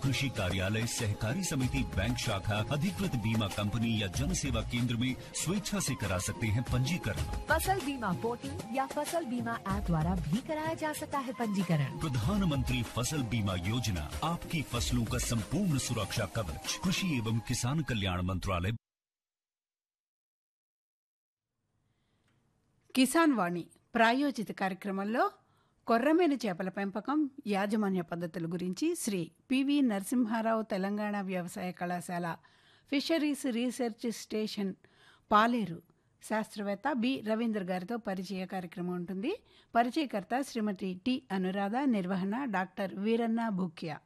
कृषि कार्यालय सहकारी समिति बैंक शाखा अधिकृत बीमा कंपनी या जन सेवा केंद्र में स्वेच्छा से करा सकते हैं पंजीकरण फसल बीमा पोर्टल या फसल बीमा ऐप द्वारा भी कराया जा सकता है पंजीकरण प्रधानमंत्री फसल बीमा योजना आपकी फसलों का संपूर्ण सुरक्षा कवच कृषि एवं किसान कल्याण मंत्रालय కిసాన్ వాణి ప్రాయోజిత కార్యక్రమంలో కొర్రమేను చేపల పెంపకం యాజమాన్య పద్ధతుల గురించి శ్రీ పివి నరసింహారావు తెలంగాణ వ్యవసాయ కళాశాల ఫిషరీస్ రీసెర్చ్ స్టేషన్ పాలేరు శాస్త్రవేత్త బి రవీంద్ర గారితో పరిచయ కార్యక్రమం ఉంటుంది పరిచయకర్త శ్రీమతి టి అనురాధ నిర్వహణ డాక్టర్ వీరన్న భూక్యా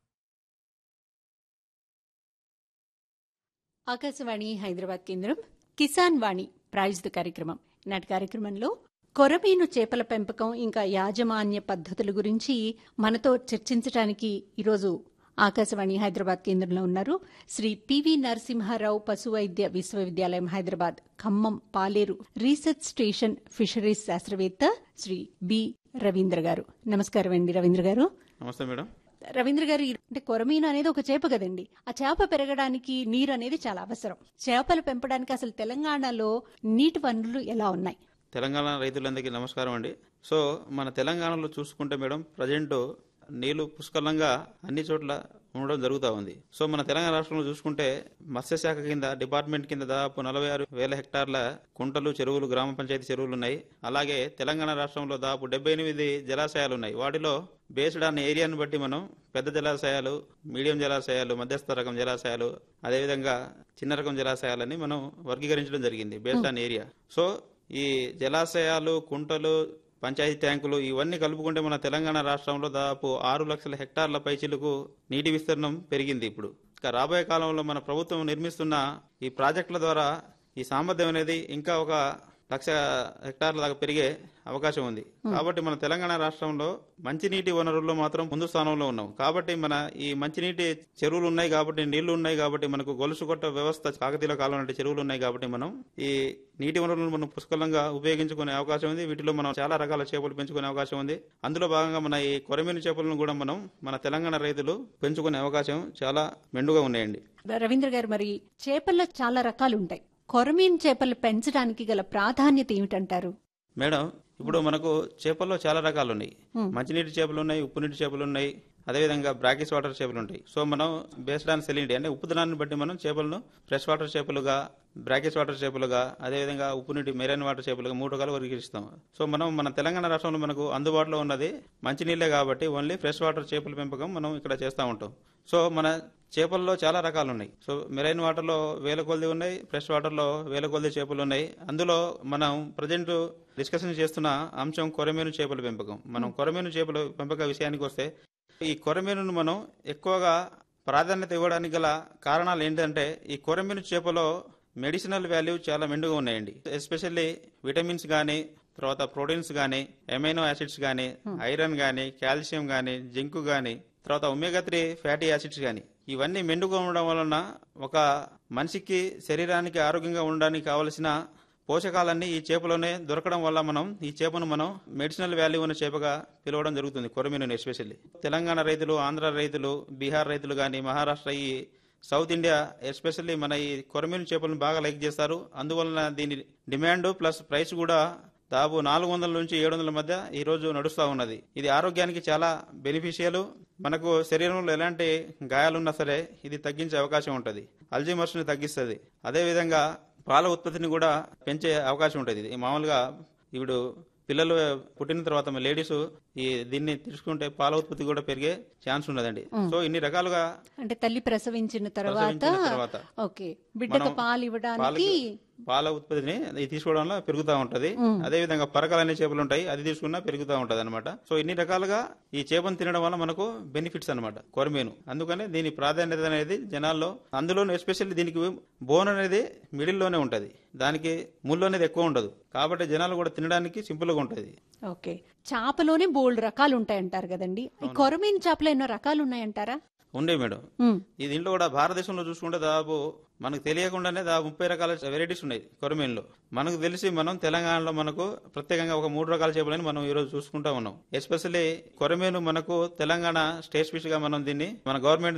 ఆకాశవాణి హైదరాబాద్ కేంద్రం కిసాన్ వాణి ప్రాయోజిత కార్యక్రమం నాటి కార్యక్రమంలో కొరమీను చేపల పెంపకం ఇంకా యాజమాన్య పద్ధతుల గురించి మనతో చర్చించడానికి ఈరోజు ఆకాశవాణి హైదరాబాద్ కేంద్రంలో ఉన్నారు శ్రీ పివి నరసింహారావు పశు వైద్య విశ్వవిద్యాలయం Hyderabad Khammam Paleru research station fisheries శాస్త్రవేత్త శ్రీ బి రవీంద్ర గారు నమస్కారం అండి రవీంద్ర గారు నమస్తే మేడం రవీంద్ర గారు అంటే కొరమీను అనేది ఒక చేప కదండి ఆ చేప పెరగడానికి నీరు అనేది చాలా అవసరం చేపలు పెంపడానికి అసలు తెలంగాణలో నీటి వనరులు ఎలా ఉన్నాయి తెలంగాణ రైతులందరికీ నమస్కారం అండి సో మన తెలంగాణలో చూసుకుంటే మేడం ప్రజెంట్ నీళ్లు పుష్కలంగా అన్ని చోట్ల ఉండడం జరుగుతూ ఉంది సో మన తెలంగాణ రాష్ట్రంలో చూసుకుంటే మత్స్యశాఖ కింద డిపార్ట్మెంట్ కింద దాదాపు నలభై ఆరు వేల హెక్టార్ల కుంటలు చెరువులు గ్రామ పంచాయతీ చెరువులు ఉన్నాయి అలాగే తెలంగాణ రాష్ట్రంలో దాదాపు డెబ్బై ఎనిమిది జలాశయాలు ఉన్నాయి వాటిలో బేస్డ్ ఆన్ ఏరియాను బట్టి మనం పెద్ద జలాశయాలు మీడియం జలాశయాలు మధ్యస్థ రకం జలాశయాలు అదేవిధంగా చిన్న రకం జలాశయాలని మనం వర్గీకరించడం జరిగింది బేస్డ్ ఆన్ ఏరియా సో ఈ జలాశయాలు కుంటలు పంచాయతీ ట్యాంకులు ఇవన్నీ కలుపుకుంటే మన తెలంగాణ రాష్ట్రంలో దాదాపు ఆరు లక్షల హెక్టార్ల పైచిలకు నీటి విస్తీర్ణం పెరిగింది ఇప్పుడు ఇక రాబోయే కాలంలో మన ప్రభుత్వం నిర్మిస్తున్న ఈ ప్రాజెక్టుల ద్వారా ఈ సామర్థ్యం అనేది ఇంకా ఒక లక్ష హెక్టార్ల దాకా పెరిగే అవకాశం ఉంది కాబట్టి మన తెలంగాణ రాష్ట్రంలో మంచినీటి వనరుల్లో మాత్రం ముందు స్థానంలో ఉన్నాం కాబట్టి మన ఈ మంచినీటి చెరువులు ఉన్నాయి కాబట్టి నీళ్లు ఉన్నాయి కాబట్టి మనకు గొలుసు కొట్ట వ్యవస్థ కాకతీయ కాలం లాంటి చెరువులు ఉన్నాయి కాబట్టి మనం ఈ నీటి వనరులను మనం పుష్కలంగా ఉపయోగించుకునే అవకాశం ఉంది వీటిలో మనం చాలా రకాల చేపలు పెంచుకునే అవకాశం ఉంది అందులో భాగంగా మన ఈ కొరమీను చేపలను కూడా మనం మన తెలంగాణ రైతులు పెంచుకునే అవకాశం చాలా మెండుగా ఉన్నాయండి రవీంద్ర గారు మరి చేపల్లో చాలా రకాలు ఉంటాయి కొరమీన్ చేపలు పెంచడానికి గల ప్రాధాన్యత ఏమిటంటారు మేడం ఇప్పుడు మనకు చేపల్లో చాలా రకాలు ఉన్నాయి మంచినీటి చేపలు ఉన్నాయి ఉప్పు నీటి చేపలు ఉన్నాయి అదేవిధంగా బ్రాకిస్ వాటర్ చేపలు ఉంటాయి సో మనం బేస్డ్ ఆన్ సెలినిటీ అంటే ఉప్పుదనాన్ని బట్టి మనం చేపలను ఫ్రెష్ వాటర్ చేపలుగా బ్రాకిస్ వాటర్ చేపలుగా అదేవిధంగా ఉప్పు నీటి మెరైన్ వాటర్ చేపలుగా మూడు రకాలు వర్గీకరిస్తాం సో మనం మన తెలంగాణ రాష్ట్రంలో మనకు అందుబాటులో ఉన్నది మంచినీళ్ళే కాబట్టి ఓన్లీ ఫ్రెష్ వాటర్ చేపల పెంపకం మనం ఇక్కడ చేస్తూ ఉంటాం సో మన చేపల్లో చాలా రకాలు ఉన్నాయి సో మెరైన్ వాటర్లో వేల కొలది ఉన్నాయి ఫ్రెష్ వాటర్లో వేల కొలది చేపలు ఉన్నాయి అందులో మనం ప్రజెంట్ డిస్కషన్ చేస్తున్న అంశం కొరమేను చేపల పెంపకం మనం కొరమేను చేపల పెంపక విషయానికి వస్తే ఈ కొరమేనును మనం ఎక్కువగా ప్రాధాన్యత ఇవ్వడానికి గల కారణాలు ఏంటంటే ఈ కొరమీను చేపలో మెడిసినల్ వాల్యూ చాలా మెండుగా ఉన్నాయండి ఎస్పెషల్లీ విటమిన్స్ కానీ తర్వాత ప్రోటీన్స్ కానీ ఎమైనో యాసిడ్స్ కానీ ఐరన్ కానీ కాల్షియం కానీ జింక్ కానీ తర్వాత ఒమేగా త్రీ ఫ్యాటీ యాసిడ్స్ కానీ ఇవన్నీ మెండుగా ఉండడం వలన ఒక మనిషికి శరీరానికి ఆరోగ్యంగా ఉండడానికి కావలసిన పోషకాలన్నీ ఈ చేపలోనే దొరకడం వల్ల మనం ఈ చేపను మనం మెడిసినల్ వాల్యూ ఉన్న చేపగా పిలవడం జరుగుతుంది కొరమీను ఎస్పెషల్లీ తెలంగాణ రైతులు ఆంధ్ర రైతులు బీహార్ రైతులు కానీ మహారాష్ట్ర ఈ సౌత్ ఇండియా ఎస్పెషల్లీ మన ఈ కొరమీను చేపలను బాగా లైక్ చేస్తారు అందువలన దీని డిమాండ్ ప్లస్ ప్రైస్ కూడా దాదాపు నాలుగు వందల నుంచి ఏడు వందల మధ్య ఈ రోజు నడుస్తూ ఉన్నది ఇది ఆరోగ్యానికి చాలా బెనిఫిషియల్ మనకు శరీరంలో ఎలాంటి గాయాలున్నా సరే ఇది తగ్గించే అవకాశం ఉంటుంది అల్జీమర్స్ ని తగ్గిస్తుంది అదేవిధంగా పాల ఉత్పత్తిని కూడా పెంచే అవకాశం ఉంటుంది ఇది మామూలుగా ఇప్పుడు పిల్లలు పుట్టిన తర్వాత లేడీస్ ఈ దీన్ని తీసుకుంటే పాల ఉత్పత్తి కూడా పెరిగే ఛాన్స్ ఉన్నదండి సో ఇన్ని రకాలుగా అంటే తల్లి ప్రసవించిన తర్వాత ప్రసవించిన తర్వాత ఓకే బిడ్డకు మనం పాలు ఇవ్వడానికి పాలకి- పాల ఉత్పత్తిని ఇది తీసుకోవడం వల్ల పెరుగుతూ ఉంటది అదే విధంగా పరకలు అనే చేపలు ఉంటాయి అది తీసుకున్నా పెరుగుతూ ఉంటది అనమాట సో ఇన్ని రకాలుగా ఈ చేపను తినడం వల్ల మనకు బెనిఫిట్స్ అనమాట కొరమేను అందుకనే దీని ప్రాధాన్యత అనేది జనాల్లో అందులో ఎస్పెషల్లీ దీనికి బోన్ అనేది మిడిల్ లోనే ఉంటది దానికి ముళ్ళు అనేది ఎక్కువ ఉండదు కాబట్టి జనాలు కూడా తినడానికి సింపుల్ గా ఉంటది ఓకే చేపలోనే బోల్డ్ రకాలు ఉంటాయంటారు కదండి ఈ కొరమీన్ చేపలు ఎన్నో రకాలు ఉన్నాయంటారా ఉండే మేడం ఉమ్, ఈ దీంట్లో కూడా భారతదేశంలో చూసుకుంటే దాదాపు మనకు తెలియకుండానే దాదాపు ముప్పై రకాల వెరైటీస్ ఉన్నాయి కొరమీన్లో మనకు తెలిసి మనం తెలంగాణలో మనకు ప్రత్యేకంగా ఒక మూడు రకాల చేపలని మనం ఈ రోజు చూసుకుంటా ఉన్నాం ఎస్పెషల్లీ కొరమీను మనకు తెలంగాణ స్టేట్ ఫిష్ గా మనం దీన్ని మన గవర్నమెంట్